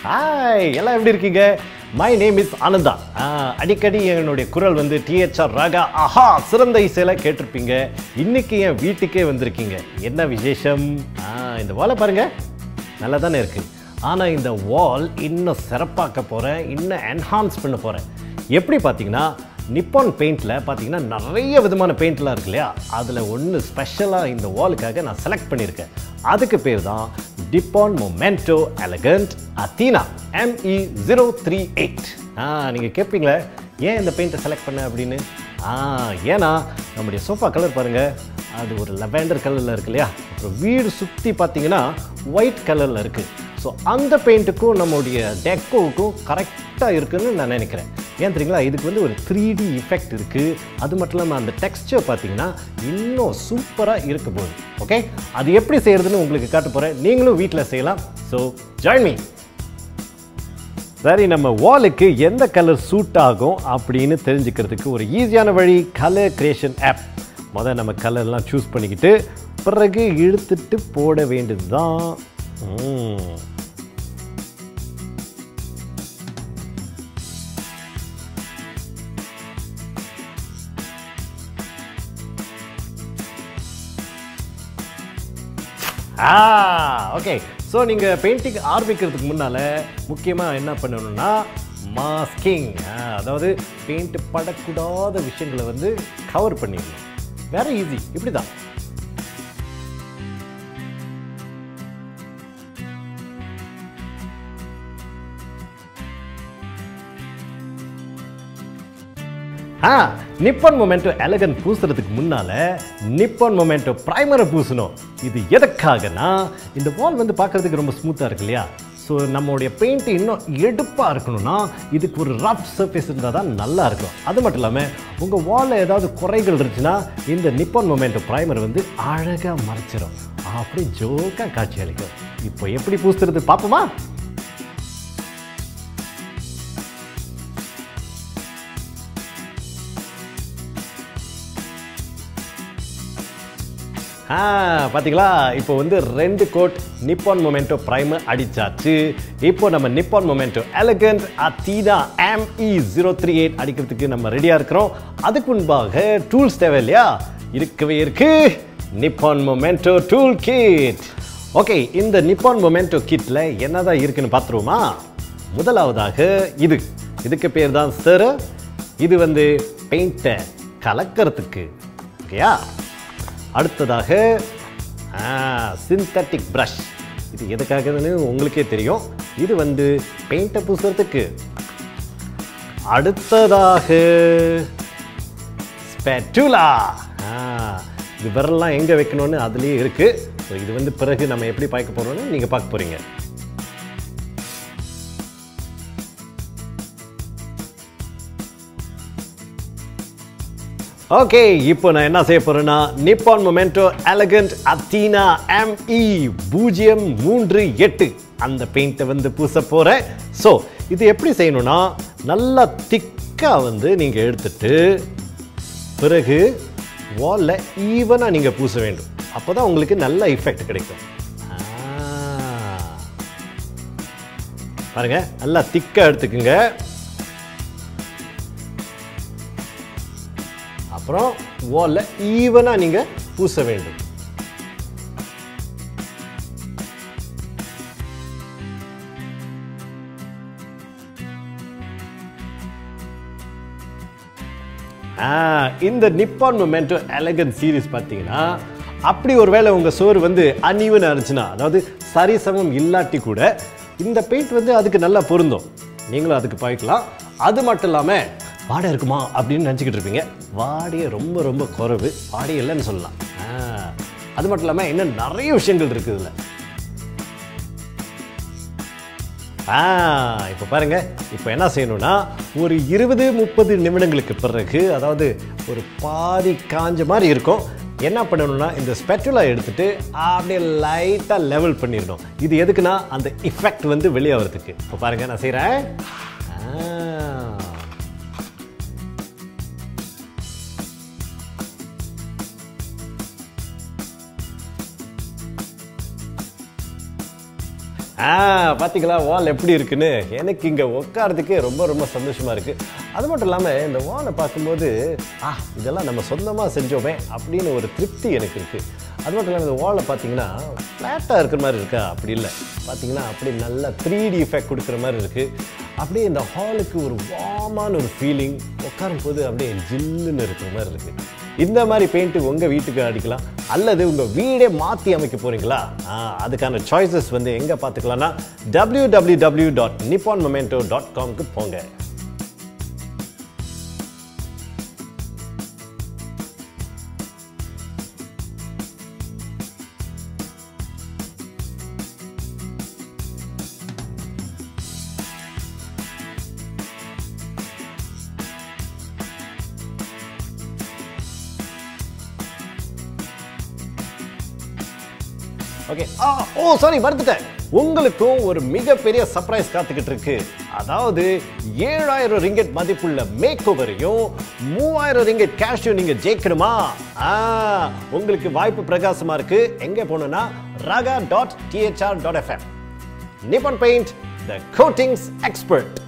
Hi எல்லாம் எப்படி இருக்கீங்க மை நேம் இஸ் ஆனந்தா ஆ, அடிக்கடி என்னுடைய குரல் வந்து டிஹெச்ஆர் ராகா ஆஹா சிறந்த இசையில கேட்டிருப்பீங்க இன்னைக்கு என் வீட்டுக்கே வந்திருக்கீங்க என்ன விசேஷம் ஆ, இந்த வாழை பாருங்க நல்லா தானே இருக்கு ஆனால் இந்த வால் இன்னும் சிறப்பாக்க போகிறேன் இன்னும் என்ஹான்ஸ் பண்ண போகிறேன் எப்படி பார்த்தீங்கன்னா நிப்பான் பெயிண்டில் பார்த்தீங்கன்னா நிறைய விதமான பெயிண்ட்லாம் இருக்கு இல்லையா அதில் ஒன்று ஸ்பெஷலாக இந்த வாலுக்காக நான் செலக்ட் பண்ணியிருக்கேன் அதுக்கு பேர் தான் Nippon Momento elegant Athena ME zero three eight ஆ நீங்கள் கேட்பீங்களே ஏன் இந்த பெயிண்ட்டை செலக்ட் பண்ண அப்படின்னு ஆ ஏன்னா நம்முடைய சோஃபா கலர் பாருங்கள் அது ஒரு லெவெண்டர் கலரில் இருக்கு இல்லையா அப்புறம் வீடு சுற்றி பார்த்தீங்கன்னா ஒயிட் கலரில் இருக்குது ஸோ அந்த பெயிண்ட்டுக்கும் நம்மளுடைய டெக்கோவுக்கும் கரெக்டாக இருக்குன்னு நான் நினைக்கிறேன் ஏன் தெரியுங்களா இதுக்கு வந்து ஒரு த்ரீ டி இஃபெக்ட் இருக்குது அது மட்டும் இல்லாமல் அந்த டெக்ஸ்டர் பார்த்தீங்கன்னா இன்னும் சூப்பராக இருக்க போகுது ஓகே அது எப்படி செய்யறதுன்னு உங்களுக்கு காட்ட போகிறேன் நீங்களும் வீட்டில் செய்யலாம் ஸோ ஜாயின் மீ சரி நம்ம வாலுக்கு எந்த கலர் சூட் ஆகும் அப்படின்னு தெரிஞ்சுக்கிறதுக்கு ஒரு ஈஸியான வழி கலர் கிரியேஷன் ஆப் முதல்ல நம்ம கலர்லாம் சூஸ் பண்ணிக்கிட்டு பிறகு இழுத்துட்டு போட வேண்டியது தான் ஆ ஓகே ஸோ நீங்கள் பெயிண்டிங் ஆரம்பிக்கிறதுக்கு முன்னால் முக்கியமாக என்ன பண்ணணும்னா மாஸ்கிங் அதாவது பெயிண்ட் படக்கூடாத விஷயங்களை வந்து கவர் பண்ணிடணும் வேற ஈஸி இப்படி தான் ஆ நிப்பான் மொமெண்டோ எலகன் பூசுறதுக்கு முன்னால நிப்பான் மொமெண்டோ பிரைமரை பூசணும் இது எதுக்காகனா இந்த வால் வந்து பார்க்கறதுக்கு ரொம்ப ஸ்மூத்தாக இருக்கு இல்லையா ஸோ நம்மளுடைய பெயிண்ட் இன்னும் எடுப்பாக இருக்கணும்னா இதுக்கு ஒரு ரஃப் சர்ஃபேஸ் இருந்தால் தான் நல்லா இருக்கும் அது மட்டும் இல்லாமல் உங்கள் வாலில் ஏதாவது குறைகள் இருந்துச்சுன்னா இந்த நிப்பான் மொமெண்டோ பிரைமர் வந்து அழகாக மறைச்சிடும் அப்படி ஜோக்காக காட்சி அளிக்கும் இப்போ எப்படி பூசுறது பார்ப்போமா ஆ பாத்தீங்களா இப்போ வந்து ரெண்டு கோட் நிப்பான் மொமெண்டோ பிரைமர் அடிச்சாச்சு இப்போ நம்ம Nippon Momento elegant Athena ME zero three eight அடிக்கிறதுக்கு நம்ம ரெடியாக இருக்கிறோம் அதுக்கு முன்பாக டூல்ஸ் தேவை இல்லையா இருக்கவே இருக்கு Nippon Momento tool kit okay இந்த நிப்பான் மொமெண்டோ கிட்ல என்னதான் இருக்குன்னு பார்த்துருவோமா முதலாவதாக இது இதுக்கு பேர் தான் சார் இது வந்து பெயிண்ட்டை கலக்கிறதுக்கு ஓகேயா அடுத்ததாக சிந்தட்டிக் ப்ரஷ் இது எதுக்காகன்னு உங்களுக்கே தெரியும் இது வந்து பெயிண்ட்டை பூசுறதுக்கு அடுத்ததாக ஸ்பெட்டுலா இது விரல்லாம் எங்கே வைக்கணும்னு அதுலேயே இருக்குது ஸோ இது வந்து பிறகு நம்ம எப்படி பார்க்க போகிறோம்னு நீங்கள் பார்க்க போகிறீங்க ஓகே இப்போ நான் என்ன செய்ய போறேன்னா Nippon Momento elegant Athena ME பூஜ்ஜியம் மூன்று எட்டு அந்த பெயிண்ட்டை வந்து பூச போறேன் ஸோ இது எப்படி செய்யணும்னா நல்லா திக்காக வந்து நீங்கள் எடுத்துட்டு பிறகு வாலில் ஈவனாக நீங்கள் பூச வேண்டும் அப்போ தான் உங்களுக்கு நல்ல எஃபெக்ட் கிடைக்கும் ஆ. பாருங்க நல்லா திக்காக எடுத்துக்குங்க அப்புறம் வாலில் ஈவனாக நீங்கள் பூச வேண்டும் ஆ, இந்த நிப்பான் மொமெண்டோ எலகன் சீரிஸ் பார்த்தீங்கன்னா அப்படி ஒரு வேளை உங்கள் சோறு வந்து அன்இவன் இருந்துச்சுன்னா அதாவது சரிசமம் இல்லாட்டி கூட இந்த பெயிண்ட் வந்து அதுக்கு நல்லா பொருந்தும் நீங்களும் அதுக்கு பாய்க்கலாம் அது மட்டும் இல்லாமல் வாடை இருக்குமா அப்படின்னு நினச்சிக்கிட்டு இருப்பீங்க வாடையே ரொம்ப ரொம்ப குறைவு வாடை இல்லைன்னு சொல்லலாம் ஆ, அது மட்டும் இல்லாமல் இன்னும் நிறைய விஷயங்கள் இருக்குது இதில் ஆ இப்போ பாருங்க இப்போ என்ன செய்யணும்னா ஒரு இருபது முப்பது நிமிடங்களுக்கு பிறகு அதாவது ஒரு பாதி காஞ்ச மாதிரி இருக்கும் என்ன பண்ணணும்னா இந்த ஸ்பெட்டுலா எடுத்துட்டு அப்படியே லைட்டாக லெவல் பண்ணிடணும் இது எதுக்குன்னா அந்த இஃபெக்ட் வந்து வெளியாகிறதுக்கு இப்போ பாருங்க நான் செய்கிறேன் ஆ ஆ பார்த்தீங்களா வால் எப்படி இருக்குன்னு எனக்கு இங்கே உட்காரதுக்கே ரொம்ப ரொம்ப சந்தோஷமாக இருக்குது அது மட்டும் இல்லாமல் இந்த வாலை பார்க்கும்போது ஆ இதெல்லாம் நம்ம சொந்தமாக செஞ்சோமே அப்படின்னு ஒரு திருப்தி எனக்கு இருக்குது அது மட்டும் இல்லாமல் இந்த வாலை பார்த்தீங்கன்னா ஃப்ளாட்டாக இருக்கிற மாதிரி இருக்கா அப்படி இல்லை பார்த்தீங்கன்னா அப்படியே நல்லா த்ரீ டி எஃபெக்ட் கொடுக்குற மாதிரி இருக்குது அப்படியே இந்த ஹாலுக்கு ஒரு வார்மான ஒரு ஃபீலிங் உட்காரும் போது அப்படியே ஜில்லுன்னு இருக்கிற மாதிரி இருக்குது இந்த மாதிரி பெயிண்ட்டு உங்கள் வீட்டுக்கு அடிக்கலாம் அல்லது உங்கள் வீடே மாற்றி அமைக்க போகிறீங்களா அதுக்கான சாய்ஸஸ் வந்து எங்கே பார்த்துக்கலாம்னா W W W dot Nippon Momento dot காம்க்கு போங்க ஓகே ஆ ஓ சாரி மறந்துட்டேன் உங்களுக்கும் ஒரு மிகப்பெரிய சர்ப்ரைஸ் காத்துக்கிட்டு இருக்கு அதாவது ஏழாயிரம் ரிங்கெட் மதிப்புள்ள மேக் ஓவரையும் மூவாயிரம் ரிங்கெட் கேஷையும் நீங்க ஜெயிக்கணுமா ஆ உங்களுக்கு வாய்ப்பு பிரகாசமா இருக்கு எங்க போகணும்னா Raga dot DHR dot FM Nippon paint the coatings expert